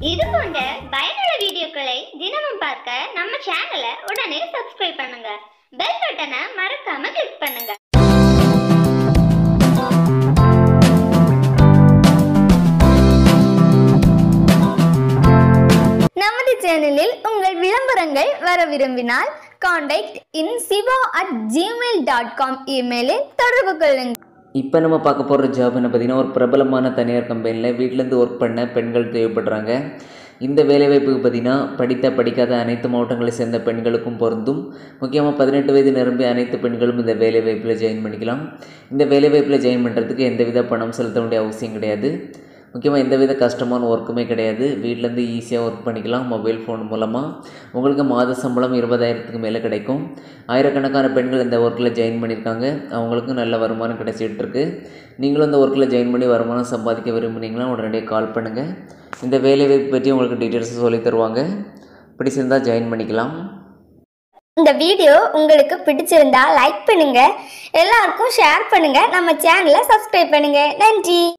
இது போன்ற பயனுள்ள வீடியோக்களை தினமும் பார்க்க நம்ம சேனலை உடனே சப்ஸ்கிரைப் பண்ணுங்க பெல் பட்டனை மறக்காம கிளிக் பண்ணுங்க நமது சேனலில் உங்கள் விளம்பரங்கள் வர விரும்பினால் contact in Siva at Gmail dot com இமெயிலில் தொடர்பு கொள்ளுங்கள் இப்போ நம்ம பார்க்க போகிற ஜாப் என்ன பார்த்தீங்கன்னா ஒரு பிரபலமான தனியார் கம்பெனியில் வீட்டிலேருந்து ஒர்க் பண்ண பெண்கள் தேவைப்படுறாங்க இந்த வேலைவாய்ப்புக்கு பார்த்தீங்கன்னா படித்த படிக்காத அனைத்து மாவட்டங்களை சேர்ந்த பெண்களுக்கும் பொருந்தும் முக்கியமாக பதினெட்டு வயது நிரம்பிய அனைத்து பெண்களும் இந்த வேலைவாய்ப்பில் ஜாயின் பண்ணிக்கலாம் இந்த வேலைவாய்ப்பில் ஜாயின் பண்ணுறதுக்கு எந்தவித பணம் செலுத்த வேண்டிய அவசியம் கிடையாது முக்கியமாக எந்தவித கஷ்டமான ஒர்க்குமே கிடையாது வீட்டிலேருந்து ஈஸியாக ஒர்க் பண்ணிக்கலாம் மொபைல் ஃபோன் மூலமாக உங்களுக்கு மாத சம்பளம் இருபதாயிரத்துக்கு மேலே கிடைக்கும் ஆயிரக்கணக்கான பெண்கள் இந்த ஒர்க்கில் ஜாயின் பண்ணியிருக்காங்க அவங்களுக்கும் நல்ல வருமானம் கிடைச்சிட்டு இருக்கு நீங்களும் இந்த ஒர்க்கில் ஜாயின் பண்ணி வருமானம் சம்பாதிக்க விரும்புனீங்கன்னா உடனடியாக கால் பண்ணுங்கள் இந்த வேலைவாய்ப்பு பற்றி உங்களுக்கு டீட்டெயில்ஸ் சொல்லி தருவாங்க பிடிச்சிருந்தால் ஜாயின் பண்ணிக்கலாம் இந்த வீடியோ உங்களுக்கு பிடிச்சிருந்தா லைக் பண்ணுங்க எல்லாருக்கும் ஷேர் பண்ணுங்க நம்ம சேனலை சப்ஸ்கிரைப் பண்ணுங்க நன்றி